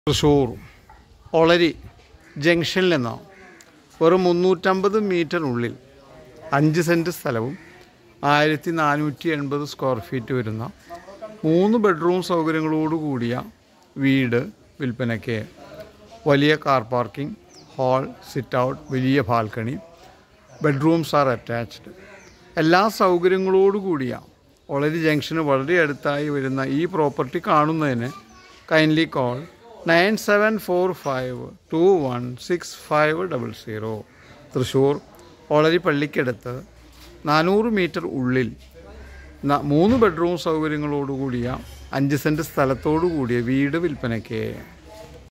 തൃശ്ശൂർ ഒളരി ജംഗ്ഷനിൽ നിന്ന് വെറും മുന്നൂറ്റമ്പത് മീറ്ററിനുള്ളിൽ അഞ്ച് സെൻറ്റ് സ്ഥലവും ആയിരത്തി നാനൂറ്റി എൺപത് സ്ക്വയർ ഫീറ്റ് വരുന്ന മൂന്ന് ബെഡ്റൂം സൗകര്യങ്ങളോട് കൂടിയ വീട് വിൽപ്പനയ്ക്ക് വലിയ car parking hall sit out വലിയ ബാൽക്കണി ബെഡ്റൂംസ് ആർ അറ്റാച്ച്ഡ് എല്ലാ സൗകര്യങ്ങളോട് കൂടിയ ഒളരി ജംഗ്ഷന് വളരെ അടുത്തായി വരുന്ന ഈ പ്രോപ്പർട്ടി കാണുന്നതിന് kindly call nine seven four five two one six five double zero Thrissur Olari പള്ളിക്കടുത്ത് നാനൂറ് മീറ്റർ ഉള്ളിൽ ന- മൂന്ന് ബെഡ്റൂം സൗകര്യങ്ങളോട് കൂടിയ അഞ്ച് സെൻറ്റ് സ്ഥലത്തോടു കൂടിയ വീട് വിൽപ്പനയ്ക്ക്